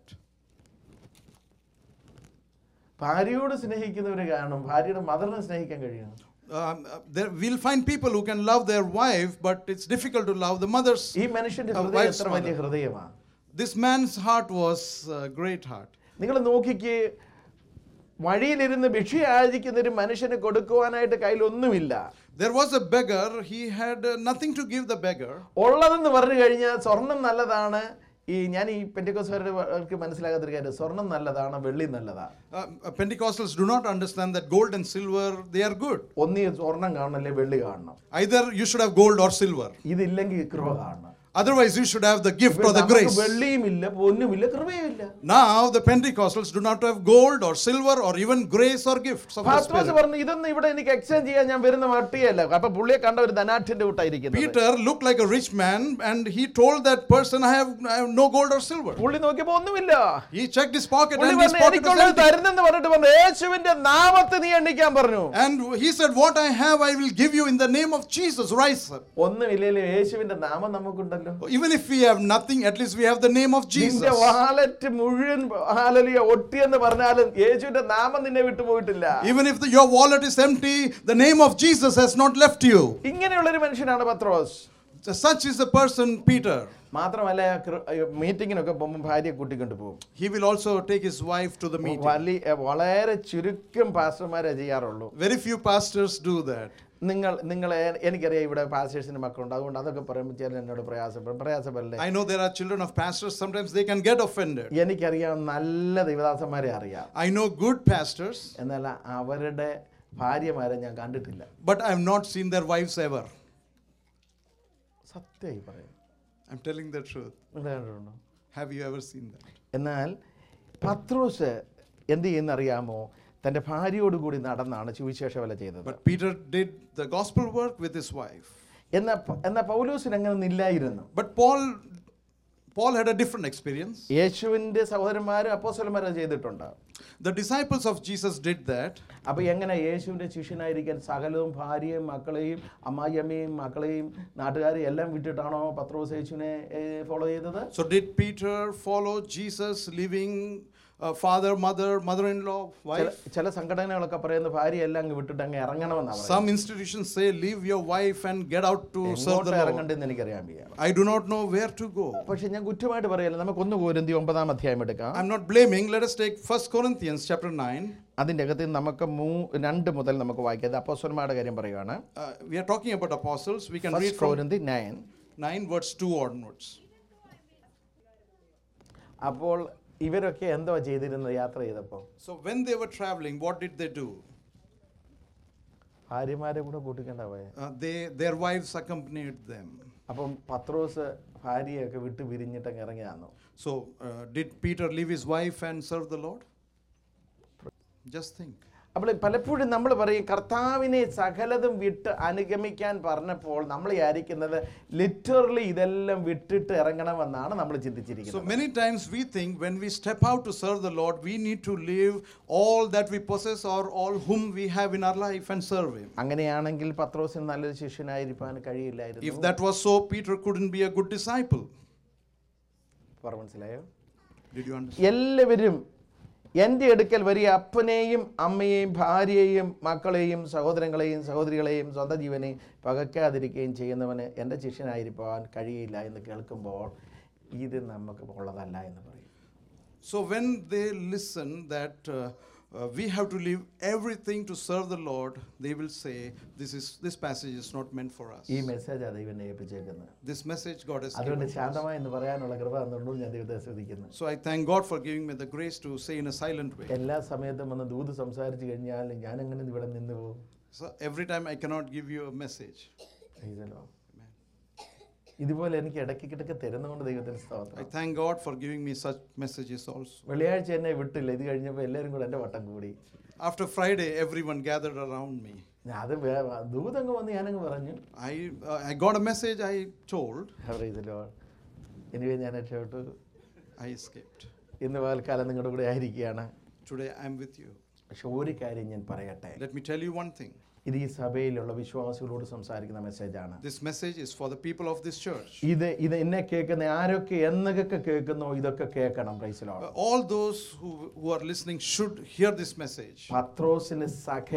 ഭാര്യയോട് സ്നേഹിക്കുന്നവർ കാണും ഭാര്യയുടെ മദറിനെ സ്നേഹിക്കാൻ കഴിയും Um, uh, there, we'll find people who can love their wife, but it's difficult to love the mother's. ഈ മനുഷ്യന്റെ A ഹൃദയം wife's എത്ര വലിയ mother. ഹൃദയമാണ് This man's heart was a great heart. നിങ്ങൾ നോക്കിക്ക് വഴിയിലിരുന്ന് ഭിക്ഷ യാചിക്കുന്ന ഒരു മനുഷ്യന് കൊടുക്കുവാനായിട്ട് കയ്യിലൊന്നുമില്ല There was a beggar, he had uh, nothing to give the beggar. ഉള്ളതെന്ന് പറഞ്ഞു കഴിഞ്ഞാൽ സ്വർണം നല്ലതാണ് ഈ ഞാൻ ഈ പെൻറ്റിക്കോസുകാർക്ക് മനസ്സിലാകാത്തൊരു കാര്യം സ്വർണം നല്ലതാണ് വെള്ളി നല്ലതാണ് Uh, uh, Pentecostals do not understand that gold and silver, they are good. ഒന്നീ സ്വർണം കാണണം അല്ലെ വെള്ളി കാണണം Either you should have gold or silver. ഇതില്ലെങ്കിൽ കൃപ കാണണം Otherwise, you should have the gift or the നമുക്ക് grace. വെള്ളിയുമില്ല പൊന്നുമില്ല കൃപയുമില്ല Now, the Pentecostals do not have gold or silver or even grace or gifts of the പാസ്റ്റോസ് Spirit. പറഞ്ഞു ഇതൊന്നും ഇവിടെ എനിക്ക് exchange ചെയ്യാൻ ഞാൻ വരുന്ന മട്ടിയല്ല അപ്പൊ പുള്ളിയെ കണ്ട ഒരു ധനാഠ്യന്റെ കൂട്ടായിരിക്കുന്നത് Peter looked like a rich man and he told that person, I have, I have no gold or silver. പുള്ളി നോക്കിയപ്പോ ഒന്നുമില്ല He checked his pocket പുള്ളി and his പറഞ്ഞു pocket was എനിക്കുള്ളത് empty. തരുന്നെന്ന് പറഞ്ഞിട്ട് പറഞ്ഞു യേശുവിന്റെ നാമത്തെ നീ എണ്ണിക്കാൻ പറഞ്ഞു And he said, What I have, I will give you in the name of Jesus. Rise up. ഒന്നുമില്ലല്ലോ യേശുവിന്റെ നാമം നമുക്കുണ്ടല്ലോ Even if we have nothing, at least we have the name of Jesus. നിന്റെ വാലറ്റ് മുഴുവൻ hallelujah ഒട്ടിയെന്ന് പറഞ്ഞാലും യേശുവിന്റെ നാമം നിന്നെ വിട്ടുപോയിട്ടില്ല Even if the, your wallet is empty, the name of Jesus has not left you. ഇങ്ങനെയുള്ള ഒരു മനുഷ്യനാണ് പത്രോസ് Such is the person, Peter. മാത്രമല്ല മീറ്റിങ്ങിനൊക്കെ പോകുമ്പോൾ ഭാര്യയെ കൂട്ടിക്കൊണ്ട് പോകും He will also take his wife to the meeting. വലിയ വളരെ ചുരുക്കം പാസ്റ്റർമാരെ ചെയ്യാറുള്ളൂ Very few pastors do that. നിങ്ങൾ നിങ്ങൾ എ- എനിക്കറിയാം ഇവിടെ പാസ്റ്റേഴ്സിന്റെ മക്കളുണ്ട് അതുകൊണ്ട് അതൊക്കെ പറയുമ്പോൾ ചില എന്നോട് പ്രയാസപ്പെടും പ്രയാസപ്പെടല്ലേ I know there are children of pastors, sometimes they can get offended. എനിക്കറിയാം നല്ല ദൈവദാസന്മാരെ അറിയാം I know good pastors, എന്നാൽ അവരുടെ ഭാര്യമാരെ ഞാൻ കണ്ടിട്ടില്ല but I have not seen their wives ever. സത്യമായി പറയും I'm telling the truth. നിങ്ങൾ കണ്ടിട്ടുണ്ടോ Have you ever seen that? എന്നാൽ പത്രോസ് എന്ത് ചെയ്യുന്നറിയാമോ തൻ്റെ ഭാര്യയോട് കൂടി നടന്നാണ് സുവിശേഷ വില ചെയ്തത് But Peter did the gospel work with his wife. എന്നാൽ പ- എന്നാൽ പൗലോസിന് അങ്ങനെ ഇല്ലായിരുന്നു But Paul Paul had a different experience. യേശുവിൻ്റെ സഹോദരന്മാരും അപ്പോസ്തലന്മാരും അത് ചെയ്തിട്ടുണ്ട് The disciples of Jesus did that. അപ്പോൾ എങ്ങനെ യേശുവിൻ്റെ ശിഷ്യനായിരിക്കാൻ സകലവും ഭാര്യയും മക്കളെയും അമ്മായിയമ്മയും മക്കളെയും നാട്ടുകാരെയും എല്ലാം വിട്ടിട്ടാണോ പത്രോസ് യേശുവിനെ ഫോളോ ചെയ്തത് So did Peter follow Jesus leaving uh, father, mother, mother-in-law, ചില- wife? ചില സംഘടനകളൊക്കെ പറയുന്നത് ഭാര്യ എല്ലാം അങ്ങ് വിട്ടിട്ട് അങ്ങ് ഇറങ്ങണമെന്നാണ് Some institutions say leave your wife and get out to serve എങ്ങോട്ട് the Lord. ഇറങ്ങണ്ടെന്ന് എനിക്കറിയാൻ വയ്യ I do not know where to go. പക്ഷെ ഞാൻ കുറ്റമായിട്ട് പറയല്ല നമുക്കൊന്ന് കോരിന്തി ഒമ്പതാം അധ്യായം എടുക്കാം I'm not blaming. Let us take 1 Corinthians chapter 9. അതിൻ്റെ അകത്ത് നമുക്ക് മൂ രണ്ട് മുതൽ നമുക്ക് വായിക്കാം ഇത് അപ്പോസ്വന്മാരുടെ കാര്യം പറയുകയാണ് Uh, we are talking about apostles. We can read first from Corinthians nine 9 verse 2 onwards. അപ്പോൾ ഇവരൊക്കെ എന്തോ ചെയ്തിരുന്നത് യാത്ര ചെയ്തപ്പോൾ So when they were traveling, what did they do? ഭാര്യമാരെ കൂടെ കൂട്ടിക്കണ്ട പോയെ Uh, they, their wives accompanied them. അപ്പം പത്രോസ് ഭാര്യയൊക്കെ വിട്ട് പിരിഞ്ഞിട്ടങ്ങ് ഇറങ്ങിയാന്നു So uh, did Peter leave his wife and serve the Lord? Just think. അപ്പോൾ പലപ്പോഴും നമ്മൾ പറയും കർത്താവിനെ സകലതും വിട്ട് അനുഗമിക്കാൻ പറഞ്ഞപ്പോൾ നമ്മൾ വിചാരിക്കുന്നത് ലിറ്ററലി ഇതെല്ലാം വിട്ടിട്ട് ഇറങ്ങണമെന്നാണ് നമ്മൾ So ചിന്തിച്ചിരിക്കുന്നത് many times we think when we step out to serve the Lord, we need to leave all that we possess or all whom we have in our life and serve Him. അങ്ങനെയാണെങ്കിൽ പത്രോസിന് നല്ലൊരു ശിഷ്യനായിരിക്കാൻ If കഴിയില്ലായിരുന്നു that was so, Peter couldn't be a good disciple. പറ മനസ്സിലായോ Did you understand? എല്ലാവരും എൻ്റെ അടുക്കൽ വലിയ അപ്പനെയും അമ്മയെയും ഭാര്യയെയും മക്കളെയും സഹോദരങ്ങളെയും സഹോദരികളെയും സ്വന്തം ജീവനെയും പകയ്ക്കാതിരിക്കുകയും ചെയ്യുന്നവന് എൻ്റെ ശിഷ്യനായിരിക്കാൻ കഴിയില്ല എന്ന് കേൾക്കുമ്പോൾ ഇത് നമുക്ക് ഉള്ളതല്ല എന്ന് പറയും So when they listen that uh, uh, we have to leave everything to serve the Lord, they will say, "This is this passage is not meant for us." ഈ മെസ്സേജ് അത് ഇവനെ ഏൽപ്പിച്ചേക്കുന്നത് This message God has അതുകൊണ്ട് given. to us. ശാന്തമായി എന്ന് പറയാനുള്ള കൃപ തന്നുള്ളൂ ഞാൻ ദൈവത്തെ ശ്രദ്ധിക്കുന്നു So I thank God for giving me the grace to say in a silent way. എല്ലാ സമയത്തും വന്ന് ദൂത് സംസാരിച്ചു കഴിഞ്ഞാൽ ഞാൻ എങ്ങനെ ഇവിടെ നിന്ന് പോകും So every time I cannot give you a message. Praise the Lord. ഇതുപോലെ എനിക്ക് ഇടയ്ക്ക് കിടക്ക് തരുന്നതുകൊണ്ട് ദൈവത്തിന് I സ്തോത്രം thank God for giving me such messages also. വെള്ളിയാഴ്ച എന്നെ വിട്ടില്ല ഇത് കഴിഞ്ഞപ്പോൾ എല്ലാവരും കൂടെ എൻ്റെ വട്ടം കൂടി After Friday, everyone gathered around me. ഞാൻ അത് വേ- ദൂതങ്ങ് വന്ന് ഞാനങ്ങ് പറഞ്ഞു I uh, I got a message. I told. അറിയതല്ലോ എനിവേ ഞാൻ രക്ഷപ്പെട്ടു I escaped. ഇന്ന് പകൽക്കാലം നിങ്ങളുടെ കൂടെ ആയിരിക്കുകയാണ് Today I'm with you. പക്ഷെ ഒരു കാര്യം ഞാൻ പറയട്ടെ Let me tell you one thing. ഇത് ഈ സഭയിലുള്ള വിശ്വാസികളോട് സംസാരിക്കുന്ന മെസ്സേജാണ് This message is for the people of this church. ഇത് ഇത് എന്നെ കേൾക്കുന്ന ആരൊക്കെ എന്നൊക്കെ കേൾക്കുന്നോ ഇതൊക്കെ കേൾക്കണം പ്രൈസിലോ Uh, All those who, who are listening should hear this message. പത്രോസിന്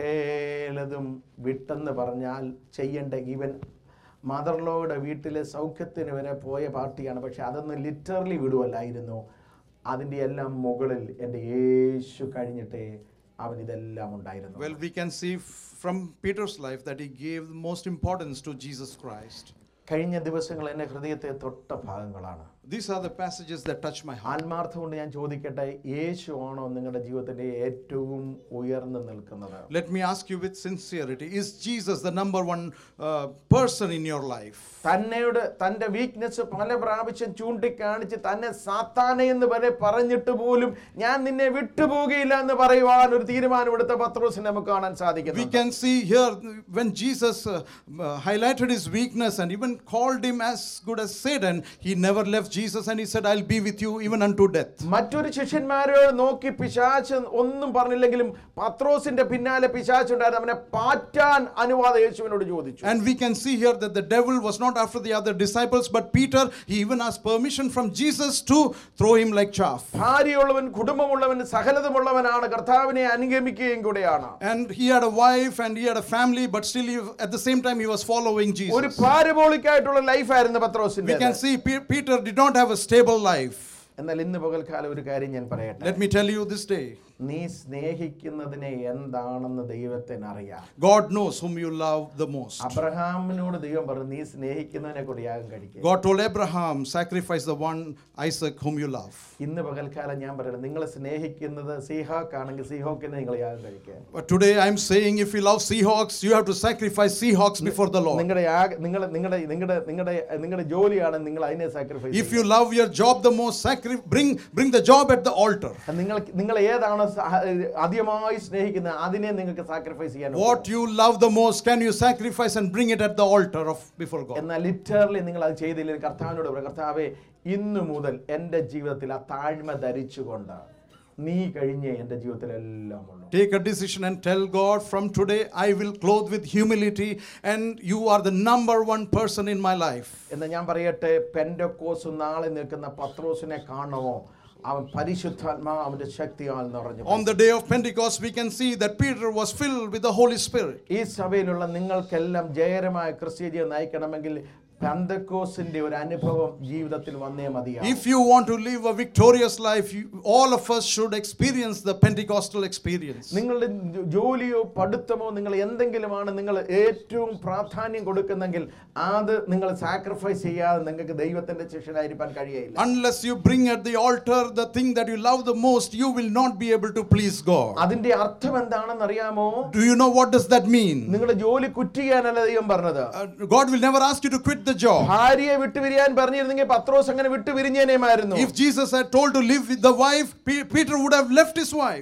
സകലതും വിട്ടെന്ന് പറഞ്ഞാൽ ചെയ്യേണ്ട ഈവൻ മദർലോയുടെ വീട്ടിലെ സൗഖ്യത്തിന് വരെ പോയ പാർട്ടിയാണ് പക്ഷെ അതൊന്നും ലിറ്ററലി വിടുവല്ലായിരുന്നു അതിൻ്റെ എല്ലാം മുകളിൽ എൻ്റെ യേശു കഴിഞ്ഞിട്ടേ അവൻ ഇതെല്ലാം ഉണ്ടായിരുന്നു Well, we can see f- from Peter's life that he gave the most importance to Jesus Christ. കഴിഞ്ഞ ദിവസങ്ങൾ എന്നെ ഹൃദയത്തെ തൊട്ട ഭാഗങ്ങളാണ് These are the passages that touch my heart. ആത്മാർത്ഥം കൊണ്ട് ഞാൻ ചോദിക്കട്ടെ യേശു ആണോ നിങ്ങളുടെ ജീവിതത്തിൻ്റെ ഏറ്റവും ഉയർന്നു നിൽക്കുന്നത് Let me ask you with sincerity Is Jesus the number one uh, person in your life? തന്നോട് തൻ്റെ വീക്ക്നെസ് പല പ്രാവശ്യം ചൂണ്ടിക്കാണിച്ച് തന്നെ സാത്താനെ എന്ന് വരെ പറഞ്ഞിട്ട് പോലും ഞാൻ നിന്നെ വിട്ടുപോകുകയില്ല എന്ന് പറയുവാൻ ഒരു തീരുമാനമെടുത്ത പത്രോസിനെ നമുക്ക് കാണാൻ We സാധിക്കുന്നു can see here when Jesus uh, uh, highlighted his weakness and even called him as good as Satan, he never left Jesus and he said, I'll be with you even unto death. മറ്റൊരു ശിഷ്യന്മാരോട് നോക്കി പിശാച്ച് ഒന്നും പറഞ്ഞില്ലെങ്കിലും പത്രോസിന്റെ പിന്നാലെ പിശാച്ചുണ്ടായിരുന്നു അവനെ പാറ്റാൻ അനുവാദം യേശുവിനോട് ചോദിച്ചു And we can see here that the devil was not after the other disciples, but Peter, he even asked permission from Jesus to throw him like chaff. ഭാര്യയുള്ളവൻ കുടുംബമുള്ളവൻ സകലതുമുള്ളവനാണ് കർത്താവിനെ അനുഗമിക്കുകയും കൂടെയാണ് And he had a wife and he had a family, but still, he, at the same time, he was following ഒരു Jesus. Parabolic ആയിട്ടുള്ള ലൈഫായിരുന്നു We പത്രോസിന്റെ can see Pe- Peter did not have a stable life. എന്നാൽ ഇന്ന് പകൽക്കാലം ഒരു കാര്യം ഞാൻ പറയട്ടെ Let me tell you this day നീ സ്നേഹിക്കുന്നതിനെ എന്താണെന്ന് ദൈവത്തിന് അറിയാം God knows whom you love the most. അബ്രഹാമിനോട് ദൈവം പറഞ്ഞു നീ സ്നേഹിക്കുന്നതിനെ കൂടി യാഗം കഴിക്കുക God told Abraham, sacrifice the one Isaac whom you love. ഇന്ന് പകൽക്കാലം ഞാൻ പറയണം നിങ്ങൾ സ്നേഹിക്കുന്നത് സീഹാക്ക് ആണെങ്കിൽ സീഹോക്കിനെ നിങ്ങൾ യാഗം കഴിക്കുക But today I'm saying if you love Seahawks, you have to sacrifice Seahawks before the Lord. നിങ്ങളുടെ യാഗ നിങ്ങൾ നിങ്ങളുടെ നിങ്ങളുടെ നിങ്ങളുടെ നിങ്ങളുടെ ജോലിയാണ് നിങ്ങൾ അതിനെ sacrifice If you love your job the most, sacri- bring, bring the job at the altar. നിങ്ങൾ നിങ്ങൾ ഏതാണ് സഹ- അധികമായി സ്നേഹിക്കുന്നത് അതിനെ നിങ്ങൾക്ക് സാക്രിഫൈസ് ചെയ്യാൻ What you love the most, can you sacrifice and bring it at the altar of before God? എന്നാൽ ലിറ്ററലി നിങ്ങൾ അത് ചെയ്തില്ലെങ്കിൽ കർത്താവിനോട് പറയും കർത്താവെ ഇന്നു മുതൽ എൻ്റെ ജീവിതത്തിൽ ആ താഴ്മ ധരിച്ചുകൊണ്ട് നീ കഴിഞ്ഞേ എൻ്റെ ജീവിതത്തിലെല്ലാം ഉള്ളൂ Take a decision and tell God, from today I will clothe with humility, and you are the number one person in my life. എന്ന് ഞാൻ പറയട്ടെ പെൻഡക്കോസ് നാളെ നിൽക്കുന്ന പത്രോസിനെ കാണണമോ അവൻ പരിശുദ്ധാത്മാ അവന്റെ ശക്തിയാൽ നിറഞ്ഞു On the day of Pentecost, we can see that Peter was filled with the Holy Spirit. ഈ സഭയിലുള്ള നിങ്ങൾക്കെല്ലാം ജയകരമായ ക്രിസ്ത്യ ജീവിതം നയിക്കണമെങ്കിൽ പെന്തക്കോസിന്റെ ഒരു അനുഭവം ജീവിതത്തിൽ വന്നേ മതിയാകും If you want to live a victorious life, you, all of us should experience the Pentecostal experience. നിങ്ങളുടെ ജോ- ജോലിയോ പഠിത്തമോ നിങ്ങൾ എന്തെങ്കിലുമാണ് നിങ്ങൾ ഏറ്റവും പ്രാധാന്യം കൊടുക്കുന്നെങ്കിൽ അത് നിങ്ങൾ സാക്രിഫൈസ് ചെയ്യാതെ നിങ്ങൾക്ക് ദൈവത്തിന്റെ ശിഷ്യനായിരിക്കാൻ കഴിയയില്ല Unless you bring at the altar the thing that you love the most, you will not be able to please God. അതിന്റെ അർത്ഥം എന്താണെന്ന് അറിയാമോ Do you know what does that mean? നിങ്ങളുടെ ജോലി കുറ്റിയാനല്ല ദൈവം പറഞ്ഞത് Uh, God will never ask you to quit the job. ഭാര്യയെ വിട്ടുപിരിയാൻ പറഞ്ഞിരുന്നെങ്കിൽ പത്രോസ് അങ്ങനെ വിട്ടുപിരിഞ്ഞേനെമായിരുന്നു If Jesus had told to live with the wife, Pe- Peter would have left his wife.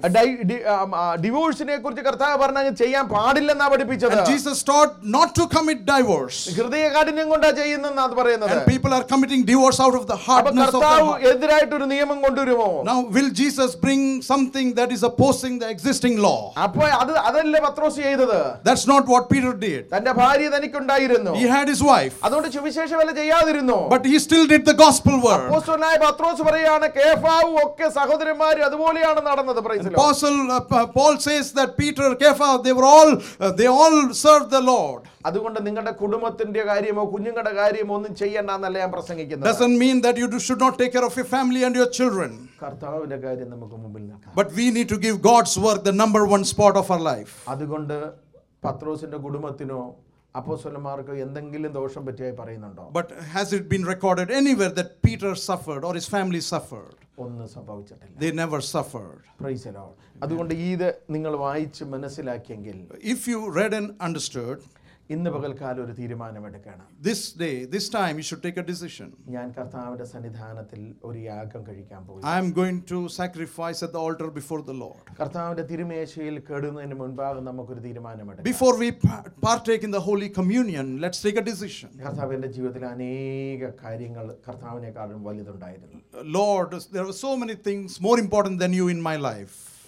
ഡിവോഴ്സിനെ കുറിച്ച് കർത്താവ് പറഞ്ഞ ചെയ്യാൻ പാടില്ലെന്നാ പഠിപ്പിച്ചത് And Jesus taught not to commit divorce. ഹൃദയ കാഠിന്യം കൊണ്ടാ ചെയ്യുന്നെന്നാ അത് പറയുന്നത് And people are committing divorce out of the അപ്പൊ hardness of their കർത്താവ് heart. എതിരായിട്ടൊരു നിയമം കൊണ്ടുവരുമോ Now, will Jesus bring something that is opposing the existing law? അപ്പൊ അത് അതല്ലേ പത്രോസ് ചെയ്തത് That's not what Peter did. തന്റെ ഭാര്യ തനിക്കുണ്ടായിരുന്നു He had his wife, അതുകൊണ്ട് സുവിശേഷ വല്ല ചെയ്യാതിരുന്നു but he still did the gospel work. അപ്പോസ്തലനായ പത്രോസ് പറയാണ് കേഫാവും ഒക്കെ സഹോദരന്മാര് അതുപോലെയാണ് നടന്നത് praise the Lord. Apostle uh, Pa- Paul says that Peter, Kepha, they were all, uh, they all served the Lord. അതുകൊണ്ട് നിങ്ങളുടെ കുടുംബത്തിന്റെ കാര്യമോ കുഞ്ഞുങ്ങളുടെ കാര്യമോ ഒന്നും ചെയ്യണ്ടെന്നല്ല ഞാൻ പ്രസംഗിക്കുന്നത് Doesn't mean that you do- should not take care of your family and your children. കർത്താവിന്റെ കാര്യം നമുക്ക് മുമ്പിൽ നിൽക്കാം But we need to give God's work the number one spot of our life. അതുകൊണ്ട് പത്രോസിന്റെ കുടുംബത്തിനോ അപ്പോസ്വലന്മാർക്കോ എന്തെങ്കിലും ദോഷം പറ്റിയായി പറയുന്നുണ്ടോ But has it been recorded anywhere that Peter suffered or his family suffered? ഒന്നും സംഭവിച്ചിട്ടില്ല They never suffered. Praise the Lord. അതുകൊണ്ട് ഇത് നിങ്ങൾ വായിച്ച് മനസ്സിലാക്കിയെങ്കിൽ If you read and understood, ഇന്ന് പകൽക്കാലം ഒരു തീരുമാനമെടുക്കണം this day, this time, you should take a decision. ഞാൻ കർത്താവിന്റെ സന്നിധാനത്തിൽ ഒരു യാഗം കഴിക്കാൻ പോയി I am going to sacrifice at the altar before the Lord. കർത്താവിന്റെ തിരുമേശയിൽ കെടുന്നതിന് മുൻപാകെ നമുക്കൊരു തീരുമാനമെടുക്കാം Before we pa- partake in the Holy Communion, let's take a decision. കർത്താവിന്റെ ജീവിതത്തിൽ അനേക കാര്യങ്ങൾ കർത്താവിനെക്കാളും വലുതുണ്ടായിരുന്നു Lord, there were so many things more important than you in my life.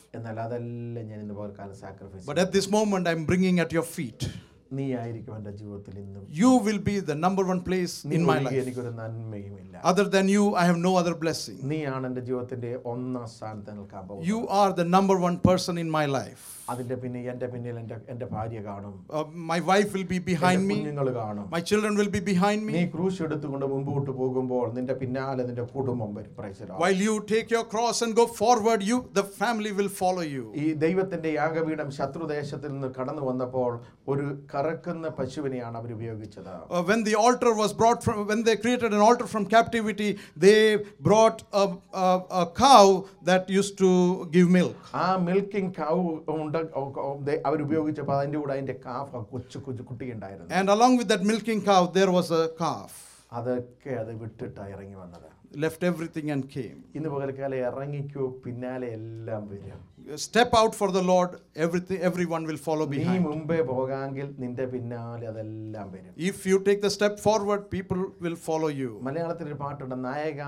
എന്നാൽ അതെല്ലാം ഞാൻ ഇന്ന് പകർക്കാലം sacrifice But at this moment, I'm bringing at your feet. നീ ആയിരിക്കും എൻ്റെ ജീവിതത്തിൽ ഇന്നും You will be the number one place നീ in my ഒഴികെ life. എനിക്കൊരു നന്മയുമില്ല Other than you, I have no other blessing. നീയാണ് എൻ്റെ ജീവിതത്തിന്റെ ഒന്നാം സ്ഥാനത്ത് നിൽക്കാൻ പോകുന്നത് You are the number one person in my life. അതിന്റെ പിന്നെ എൻ്റെ പിന്നിൽ എൻ്റെ എൻ്റെ ഭാര്യ കാണും Uh, my wife will be behind me. കുഞ്ഞുങ്ങൾ കാണും My children will be behind നീ me. ക്രൂശ് എടുത്തുകൊണ്ട് മുമ്പോട്ട് പോകുമ്പോൾ നിന്റെ പിന്നാലെ നിന്റെ കുടുംബം വരും Praise the Lord. While you take your cross and go forward, you the family will follow you. ഈ ദൈവത്തിന്റെ യാഗപീഠം ശത്രുദേശത്തിൽ നിന്ന് കടന്നു വന്നപ്പോൾ ഒരു കറക്കുന്ന പശുവിനെയാണ് അവർ ഉപയോഗിച്ചത് Uh, when the altar was brought from, when they created an altar from captivity, they brought a, a, a cow that used to give milk. ആ milking cow ഉണ്ട് അവർ ഉപയോഗിച്ചപ്പോൾ അതിൻ്റെ കൂടെ അതിന്റെ കാഫ് കൊച്ചു കൊച്ചു കുട്ടി ഉണ്ടായിരുന്നു And along with that milking cow, there was a calf. അതൊക്കെ അത് വിട്ടിട്ടാണ് ഇറങ്ങി വന്നത് Left everything and came. ഇന്ന് പകൽക്കാലം ഇറങ്ങിക്കോ പിന്നാലെ എല്ലാം വരും Step out for the Lord, everything, everyone will follow നീ behind. മുമ്പേ പോകാമെങ്കിൽ നിന്റെ പിന്നാലെ അതെല്ലാം വരും If you take the step forward, people will follow you. മലയാളത്തിൽ ഒരു പാട്ടുണ്ട് നായക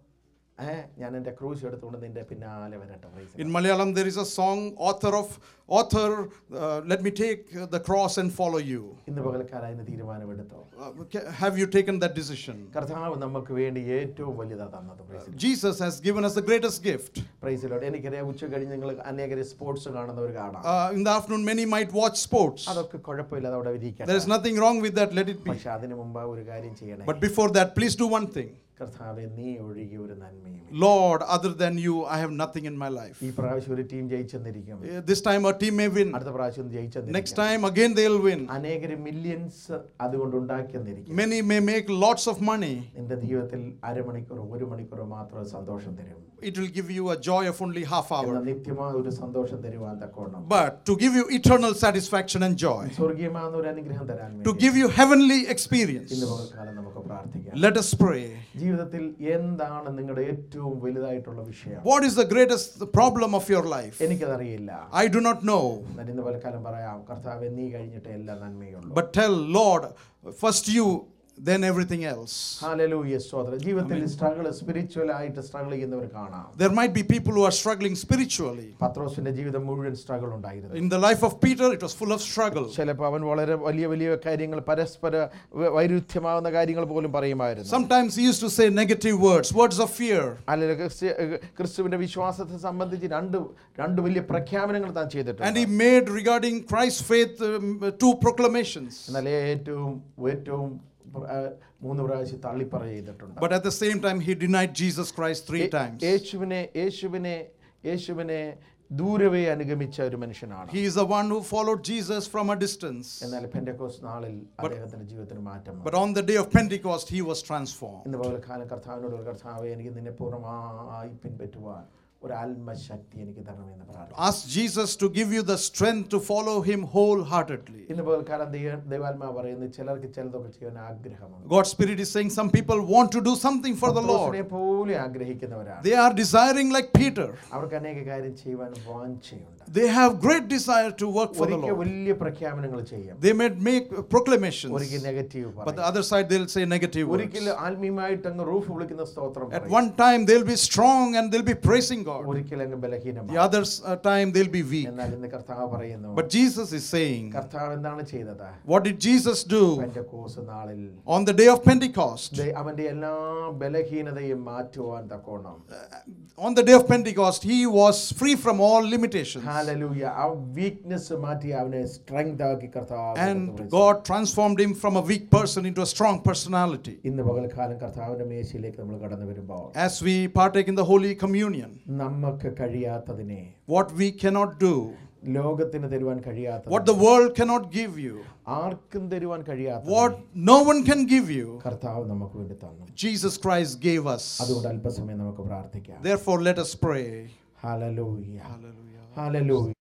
ഏ ഞാൻ എൻ്റെ ക്രൂശ് എടുത്തുകൊണ്ട് നിന്റെ പിന്നാലെ വരട്ടെ Praise the In Lord. Malayalam, there is a song, author of author, uh, let me take the cross and follow you. ഇന്ന് പകൽക്കാലം അതിന് തീരുമാനമെടുത്തോ Uh, ca- have you taken that decision? കർത്താവ് നമുക്ക് വേണ്ടി ഏറ്റവും വലുതാ തന്നത് praise Jesus has given us the greatest gift. പ്രൈസിലോട്ട് എനിക്കറിയാം ഉച്ച കഴിഞ്ഞ് നിങ്ങൾ അനേകരെ സ്പോർട്സ് കാണുന്നവർ കാണാം Uh, in the afternoon, many might watch sports. അതൊക്കെ കുഴപ്പമില്ല അതവിടെ There ഇരിക്കട്ടെ is nothing wrong with that, let it be. പക്ഷെ അതിനു മുമ്പ് ഒരു കാര്യം ചെയ്യണേ But before that, please do one thing. കർത്താവെ നീ ഒഴുകി ഒരു നന്മയും Lord, other than you, I have nothing in my life. ഈ പ്രാവശ്യം ഒരു ടീം ജയിച്ചെന്നിരിക്കും Uh, This time, a team may win. അടുത്ത പ്രാവശ്യം Next ജയിച്ചെന്നിരിക്കും time, again, they'll win. അനേകര് മില്യൺസ് അതുകൊണ്ട് ഉണ്ടാക്കിയെന്നിരിക്കും Many may make lots of money. നിന്റെ ജീവിതത്തിൽ അരമണിക്കൂറോ ഒരു മണിക്കൂറോ മാത്രം സന്തോഷം തരും It will give you a joy of only half എന്നാൽ hour. നിത്യമായ ഒരു സന്തോഷം തരുവാൻ തക്കോണം But to give you eternal satisfaction and joy, സ്വർഗീയമാകുന്ന ഒരു അനുഗ്രഹം തരാൻ to വേണ്ടി give you heavenly experience, ഇന്ന് പകൽക്കാലം നമുക്ക് പ്രാർത്ഥിക്കാം let us pray. ജീവിതത്തിൽ എന്താണ് നിങ്ങളുടെ ഏറ്റവും വലുതായിട്ടുള്ള വിഷയം What is the greatest problem of your life? എനിക്കതറിയില്ല I do not know. എന്നാൽ ഇന്ന് പലക്കാലം പറയാം കർത്താവ് നീ കഴിഞ്ഞിട്ട് എല്ലാ നന്മയുള്ളൂ But tell Lord, first you, then everything else. Hallelujah സ്തോത്രം ജീവിതത്തിൽ സ്ട്രഗിൾ സ്പിരിച്വൽ ആയിട്ട് സ്ട്രഗിൾ ചെയ്യുന്നവർ കാണാം There might be people who are struggling spiritually. പത്രോസിന്റെ ജീവിതം മുഴുവൻ സ്ട്രഗിൾ ഉണ്ടായിരുന്നു In the life of Peter, it was full of struggle. ചിലപ്പോൾ അവൻ വളരെ വലിയ വലിയ കാര്യങ്ങൾ പരസ്പര വ- വൈരുദ്ധ്യമാവുന്ന കാര്യങ്ങൾ പോലും പറയുമായിരുന്നു Sometimes he used to say negative words, words of fear. അല്ലെങ്കിൽ ക്രിസ്ത്യ ക്രിസ്തുവിന്റെ വിശ്വാസത്തെ സംബന്ധിച്ച് രണ്ട് രണ്ട് വലിയ പ്രഖ്യാപനങ്ങൾ താൻ And ചെയ്തിട്ടുണ്ട് he made regarding Christ's faith um, two proclamations. എന്നാൽ ഏറ്റവും ഏറ്റവും പ്ര- ആ, മൂന്ന് പ്രാവശ്യം തള്ളിപ്പറ ചെയ്തിട്ടുണ്ട് But at the same time, he denied Jesus Christ three Yeh- times. യേശുവിനെ യേശുവിനെ യേശുവിനെ ദൂരവേ അനുഗമിച്ച ഒരു മനുഷ്യനാണ് He is the one who followed Jesus from a distance. എന്നാൽ പെൻഡക്കോസ് നാളിൽ അദ്ദേഹത്തിന്റെ ജീവിതത്തിന് മാറ്റം വന്നു. But on the day of Pentecost, he was transformed. ഇന്ന് പോലെ കാലം കർത്താവിനോട് ഒരു കർത്താവെ എനിക്ക് നിന്നെ പൂർണ്ണമായി പിൻപറ്റുവാൻ ഒരു ആത്മശക്തി എനിക്ക് തരണമെന്ന് പ്രാർത്ഥന Ask Jesus to give you the strength to follow him wholeheartedly. ഇന്ന് പോലെ കാലം ദൈവ ദൈവാത്മാ പറയുന്നത് ചിലർക്ക് ചിലതൊക്കെ ചെയ്യാൻ ആഗ്രഹമുണ്ട് God's Spirit is saying some people want to do something for the പത്രോസിനെ Lord. പോലെ ആഗ്രഹിക്കുന്നവരാണ് They are desiring like Peter. അവർക്ക് അനേക കാര്യം ചെയ്യുവാൻ വാഞ്ചയുണ്ട് They have great desire to work for the ഒരിക്കൽ Lord. വലിയ പ്രഖ്യാപനങ്ങൾ ചെയ്യും They may make proclamations, ഒരിക്കൽ negative but the other side they'll say negative words. ഒരിക്കൽ ആത്മീയമായിട്ട് അങ്ങ് റൂഫ് വിളിക്കുന്ന സ്തോത്രം At പറയും. one time they'll be strong and they'll be praising God. ഒരിക്കൽ അങ്ങ് The ബലഹീനമാണ് other s- uh, time they'll be weak. എന്നാൽ ഇന്ന് കർത്താവ് പറയുന്നു But Jesus is saying, കർത്താവ് എന്താണ് ചെയ്തത് what did Jesus do Pentecost നാളിൽ on the day of Pentecost? ദേ- അവന്റെ എല്ലാ ബലഹീനതയും മാറ്റുവാൻ തക്കോണം On the day of Pentecost, he was free from all limitations. Hallelujah ആ വീക്ക്നെസ് മാറ്റി അവനെ സ്ട്രെങ്ത് ആക്കി കർത്താവ് And കൊടുത്തു. God transformed him from a weak person into a strong personality. ഇന്ന് പകൽക്കാലം കർത്താവിന്റെ മേശയിലേക്ക് നമ്മൾ കടന്നു വരുമ്പോൾ As we partake in the Holy Communion, നമുക്ക് കഴിയാത്തതിനെ what we cannot do, ലോകത്തിന് തരുവാൻ കഴിയാത്ത what the world cannot give you, ആർക്കും തരുവാൻ കഴിയാത്ത what no one can give you, കർത്താവ് നമുക്ക് വേണ്ടി തന്നു Jesus Christ gave us. അതുകൊണ്ട് അല്പസമയം നമുക്ക് പ്രാർത്ഥിക്കാം Therefore, let us pray. Hallelujah Hallelujah. Hallelujah